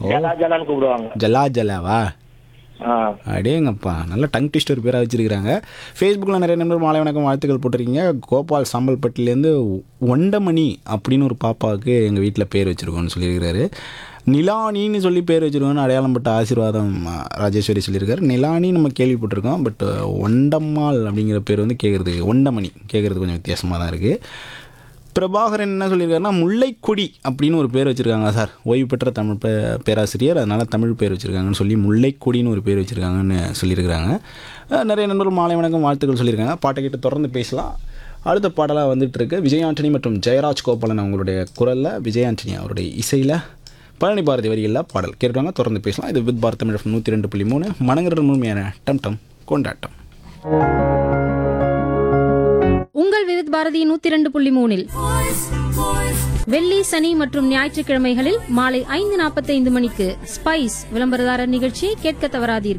ஜலா ஜலான்னு கூப்பிடுவாங்க ஜலா ஜலாவா ஆ அடேங்கப்பா நல்ல டங் ட்விஸ்டர் பேராக வச்சிருக்கிறாங்க ஃபேஸ்புக்கில் நிறைய நண்பர் மாலை வணக்கம் வாழ்த்துக்கள் போட்டிருக்கீங்க கோபால் சாம்பல்பட்டிலேருந்து ஒண்டமணி அப்படின்னு ஒரு பாப்பாவுக்கு எங்கள் வீட்டில் பேர் வச்சுருக்கோன்னு சொல்லியிருக்கிறாரு நிலானின்னு சொல்லி பேர் வச்சுருக்கோன்னு அடையாளம் பட்ட ஆசீர்வாதம் ஆ, ராஜேஸ்வரி சொல்லியிருக்காரு நிலானி நம்ம கேள்விப்பட்டிருக்கோம் பட் ஒண்டம்மாள் அப்படிங்கிற பேர் வந்து கேட்குறதுக்கு ஒண்டமணி கேட்குறது கொஞ்சம் வித்தியாசமாக தான் இருக்குது பிரபாகரன் என்ன சொல்லியிருக்காருன்னா முல்லைக்கொடி அப்படின்னு ஒரு பேர் வச்சுருக்காங்க சார் ஓய்வு பெற்ற தமிழ் பே பேராசிரியர் அதனால் தமிழ் பேர் வச்சுருக்காங்கன்னு சொல்லி முல்லைக்கொடின்னு ஒரு பேர் வச்சுருக்காங்கன்னு சொல்லியிருக்கிறாங்க அஹ் நிறைய நண்பர்கள் மாலை வணக்கம் வாழ்த்துக்கள் சொல்லியிருக்காங்க பாட்டை கேட்டு தொடர்ந்து பேசலாம் அடுத்த பாடலாக வந்துட்டு இருக்கு விஜய் ஆண்டனி மற்றும் ஜெயராஜ் கோபாலன் அவங்களுடைய குரலில் விஜய் ஆண்டனி அவருடைய இசையில் பழனி பாரதி வரிகளில் பாடல் கேட்டுவாங்க தொடர்ந்து பேசலாம் இது வித் பாரத் தமிழ் நூற்றி ரெண்டு புள்ளி மூணு மனங்கிற முழுமையான டம் டம் கொண்டாட்டம் உங்கள் விவித் பாரதி நூத்தி இரண்டு புள்ளி மூணில் வெள்ளி சனி மற்றும் ஞாயிற்றுக்கிழமைகளில் மாலை ஐந்து நாற்பத்தைந்து மணிக்கு ஸ்பைஸ் விளம்பரதாரர் நிகழ்ச்சியை கேட்க தவறாதீர்கள்